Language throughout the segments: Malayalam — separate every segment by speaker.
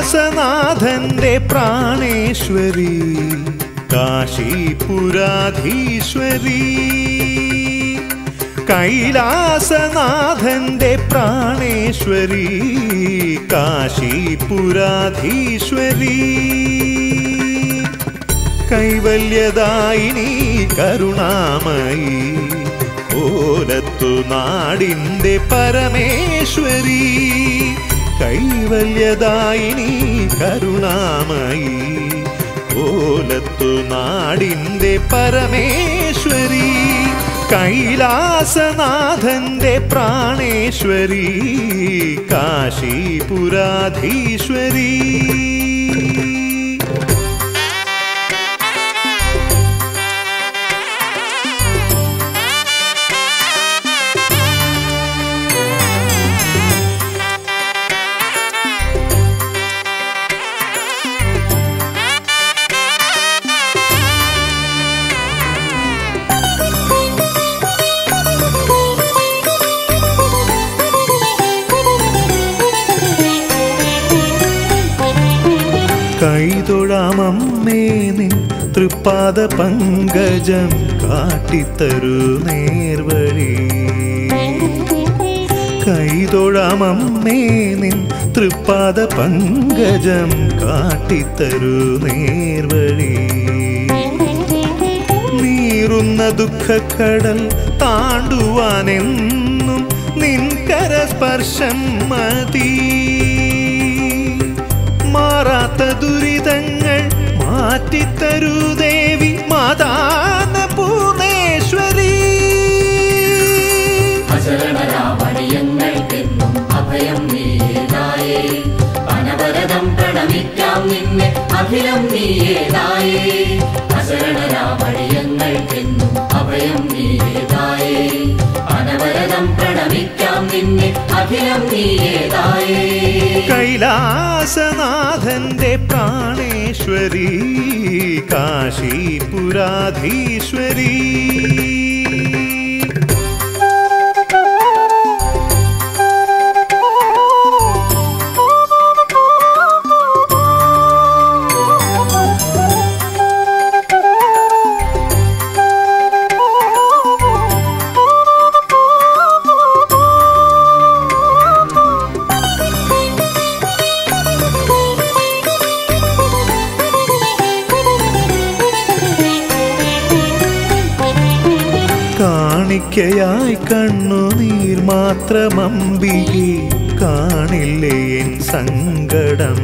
Speaker 1: കൈലാസനാഥന്റെ പ്രാണേശ്വരി കാശിപുരാധീശ്വരി കൈലാസനാഥന്റെ പ്രാണേശ്വരി കാശിപുരാധീശ്വരി കൈവല്യദായിനി കരുണാമയി ഓലത്തു നാടിൻ്റെ പരമേശ്വരി കൈവല്യദായിനി കരുണാമയി ഓലത്തു നാടിൻ്റെ പരമേശ്വരി കൈലാസനാഥന്റെ പ്രാണേശ്വരി കാശിപുരാധീശ്വരി കൈതൊഴാമമ്മേ നിൻ തൃപ്പാദ പങ്കജം കാട്ടിത്തരൂ നേർവഴി കൈതൊഴാമമ്മേ നിൻ തൃപ്പാദ പങ്കജം കാട്ടിത്തരൂ നേർവഴി നീറുന്ന ദുഃഖക്കടൽ താണ്ടുവാനെന്നും നിൻ കരസ്പർശം മതി മാറാത്ത ദുരിതങ്ങൾ മാറ്റിത്തരൂ ദേവി മാതാന പൂർണേശ്വരി
Speaker 2: അശരണരാമണിയങ്ങൾക്കെന്നും അഭയം നീയേതായേ അനവരതം പ്രണമിക്കാം നിന്നെ അഖിലം നീയേതായേ അശരണരാമണിയങ്ങൾക്കെന്നും അഭയം നീയേതായേ അനവരതം പ്രണമിക്കാം നിന്നെ അഖിലം നീയേതായേ
Speaker 1: കൈലാസനാഥന്റെ പ്രാണേശ്വരി കാശിപുരാധീശ്വരി കാണിക്കയായി കണ്ണുനീർ മാത്രമമ്പികെ കാണില്ലേ എൻ സങ്കടം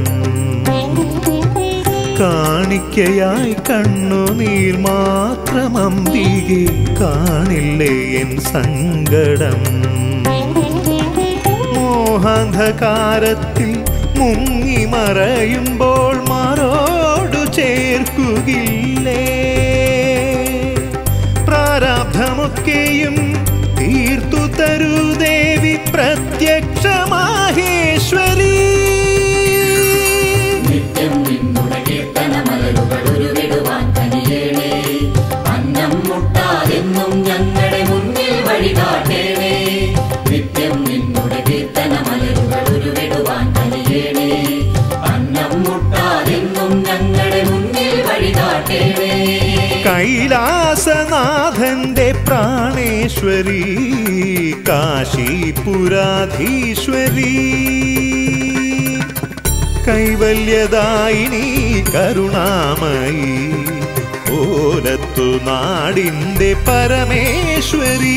Speaker 1: കാണിക്കയായി കണ്ണുനീർ മാത്രമമ്പികെ കാണില്ലേ എൻ സങ്കടം മോഹാന്ധകാരത്തിൽ മുങ്ങി മറയുമ്പോൾ മാറോടു ചേർക്കുകില്ലേ പ്രാരാബ്ധമൊക്കെയും തീർത്തു തരൂ ദേവി പ്രത്യക്ഷ മാഹേശ്വരി
Speaker 2: നിത്യം നിന്നുടെ കീർത്തന മലരുകൾ ഉരുവിടുവാൻ കനിയേണേ അന്നം മുട്ടാതെന്നും ഞങ്ങളുടെ മുന്നിൽ വഴികാട്ടേണേ നിത്യം നിന്നുടെ കീർത്തന മലരുകൾ ഉരുവിടുവാൻ കനിയേണേ അന്നം മുട്ടാതെന്നും ഞങ്ങളുടെ മുന്നിൽ വഴികാട്ടേണേ
Speaker 1: കൈലാസനാഥന്റെ പ്രാണേശ്വരി കാശിപുരാധീശ്വരി കൈവല്യദായിനി കരുണാമയി ഓലത്തു നാടിൻ്റെ പരമേശ്വരി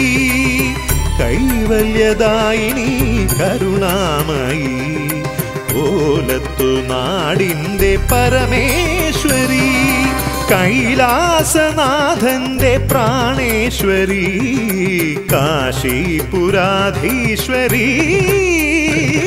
Speaker 1: കൈവല്യദായിനി കരുണാമയി ഓലത്തു നാടിൻ്റെ പരമേശ്വരി കൈലാസനാഥന്റെ പ്രാണേശ്വരി കാശിപുരാധീശ്വരി